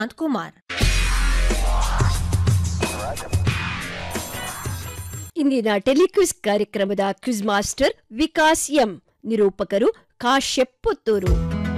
ಶಾಂತ್ ಕುಮಾರ್ ಇಂದಿನ ಟೆಲಿಕ್ವಿಸ್ ಕಾರ್ಯಕ್ರಮದ quiz master Vikas M ನಿರೂಪಕರು ಕಾಶ್ಯಪ್ ಪುತ್ತೂರು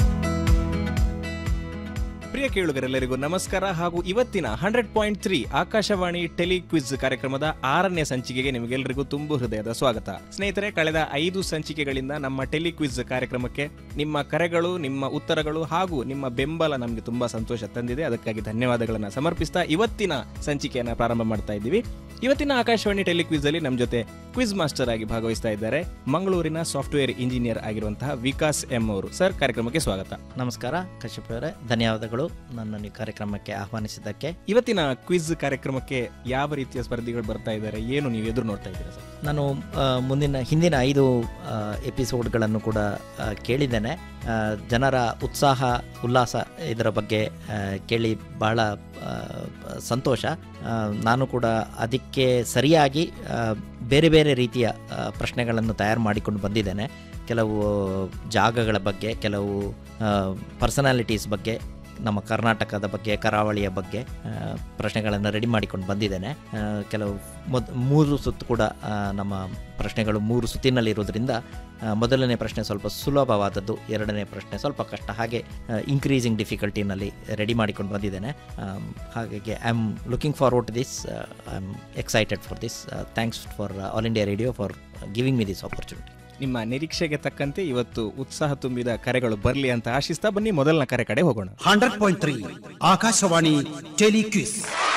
ಪ್ರಿಯ ಕೇಳುಗರೆಲ್ಲರಿಗೂ ನಮಸ್ಕಾರ ಹಾಗೂ ಇವತ್ತಿನ hundred point three Akashvani tele quiz ಕಾರ್ಯಕ್ರಮದ ಆರನೇ ಸಂಚಿಕೆಗೆ ನಿಮಗೆಲ್ಲರಿಗೂ ತುಂಬು ಹೃದಯದ ಸ್ವಾಗತ ಸ್ನೇಹಿತರೆ ಕಳೆದ ಐದು ಸಂಚಿಕೆಗಳಿಂದ ನಮ್ಮ ಟೆಲಿ ಕ್ವಿಜ್ ಕಾರ್ಯಕ್ರಮಕ್ಕೆ ನಿಮ್ಮ ಕರೆಗಳು ನಿಮ್ಮ ಉತ್ತರಗಳು ಹಾಗೂ ನಿಮ್ಮ ಬೆಂಬಲ ನಮಗೆ ತುಂಬಾ ಸಂತೋಷ ತಂದಿದೆ ಅದಕ್ಕಾಗಿ ಧನ್ಯವಾದಗಳನ್ನು ಸಮರ್ಪಿಸ್ತಾ ಇವತ್ತಿನ ಸಂಚಿಕೆಯನ್ನು ಪ್ರಾರಂಭ ಮಾಡ್ತಾ ಇದ್ದೀವಿ ಇವತ್ತಿನ ಆಕಾಶವಾಣಿ ಟೆಲಿ ಕ್ವಿಜ್ ಅಲ್ಲಿ ನಮ್ಮ ಜೊತೆ ಕ್ವಿಜ್ ಮಾಸ್ಟರ್ ಆಗಿ ಭಾಗವಹಿಸ್ತಾ ಇದ್ದಾರೆ ಮಂಗಳೂರಿನ ಸಾಫ್ಟ್ವೇರ್ ಇಂಜಿನಿಯರ್ ಆಗಿರುವಂತಹ ವಿಕಾಸ್ ಎಂ ಅವರು ಸರ್ ಕಾರ್ಯಕ್ರಮಕ್ಕೆ ಸ್ವಾಗತ ನಮಸ್ಕಾರ ಕಶ್ಯಪ್ ಅವರೇ ಧನ್ಯವಾದಗಳು ನನ್ನನ್ನು ಈ ಕಾರ್ಯಕ್ರಮಕ್ಕೆ ಆಹ್ವಾನಿಸಿದ್ದಕ್ಕೆ ಇವತ್ತಿನ ಕ್ವಿಜ್ ಕಾರ್ಯಕ್ರಮಕ್ಕೆ ಯಾವ ರೀತಿಯ ಸ್ಪರ್ಧಿಗಳು ಬರ್ತಾ ಇದ್ದಾರೆ ಏನು ನೀವು ಎದುರು ನೋಡ್ತಾ ಇದ್ದೀರಾ ಸರ್ ನಾನು ಆ, ಮುಂದಿನ ಹಿಂದಿನ ಐದು ಆ, ಎಪಿಸೋಡ್ಗಳನ್ನು ಕೂಡ ಆ, ಕೇಳಿದ್ದೇನೆ ಆ, ಜನರ ಉತ್ಸಾಹ ಉಲ್ಲಾಸ ಇದರ ಬಗ್ಗೆ ಆ, ಕೇಳಿ ಬಹಳ ಆ, ಸಂತೋಷ ಆ, ನಾನು ಕೂಡ ಅದಕ್ಕೆ ಸರಿಯಾಗಿ ಆ, ಬೇರೆ ಬೇರೆ ರೀತಿಯ ಆ, ಪ್ರಶ್ನೆಗಳನ್ನು ತಯಾರು ಮಾಡಿಕೊಂಡು ಬಂದಿದ್ದೇನೆ ಕೆಲವು ಜಾಗಗಳ ಬಗ್ಗೆ ಕೆಲವು ಪರ್ಸನಾಲಿಟೀಸ್ ಬಗ್ಗೆ ನಮ್ಮ ಕರ್ನಾಟಕದ ಬಗ್ಗೆ ಕರಾವಳಿಯ ಬಗ್ಗೆ ಆ, ಪ್ರಶ್ನೆಗಳನ್ನು ರೆಡಿ ಮಾಡಿಕೊಂಡು ಬಂದಿದ್ದೇನೆ ಆ, ಕೆಲವು ಮೊದ್ ಮೂರು ಸುತ್ತು ಕೂಡ ಆ, ನಮ್ಮ ಪ್ರಶ್ನೆಗಳು ಮೂರು ಸುತ್ತಿನಲ್ಲಿರೋದ್ರಿಂದ ಆ, ಮೊದಲನೇ ಪ್ರಶ್ನೆ ಸ್ವಲ್ಪ ಸುಲಭವಾದದ್ದು ಎರಡನೇ ಪ್ರಶ್ನೆ ಸ್ವಲ್ಪ ಕಷ್ಟ ಹಾಗೆ ಇನ್ಕ್ರೀಸಿಂಗ್ ಡಿಫಿಕಲ್ಟಿನಲ್ಲಿ ರೆಡಿ ಮಾಡಿಕೊಂಡು ಬಂದಿದ್ದೇನೆ ಆಮ್, ಹಾಗಾಗಿ I am looking forward to this I am excited for this thanks for All India Radio for giving me this opportunity ನಿಮ್ಮ ನಿರೀಕ್ಷೆಗೆ ತಕ್ಕಂತೆ ಇವತ್ತು ಉತ್ಸಾಹ ತುಂಬಿದ ಕರೆಗಳು ಬರಲಿ ಅಂತ ಆಶಿಸ್ತಾ ಬನ್ನಿ ಮೊದಲನ ಕರೆ ಕಡೆ ಹೋಗೋಣ ಹಂಡ್ರೆಡ್ ಪಾಯಿಂಟ್ ತ್ರೀ ಆಕಾಶವಾಣಿ ಟೆಲಿಕ್ವಿಸ್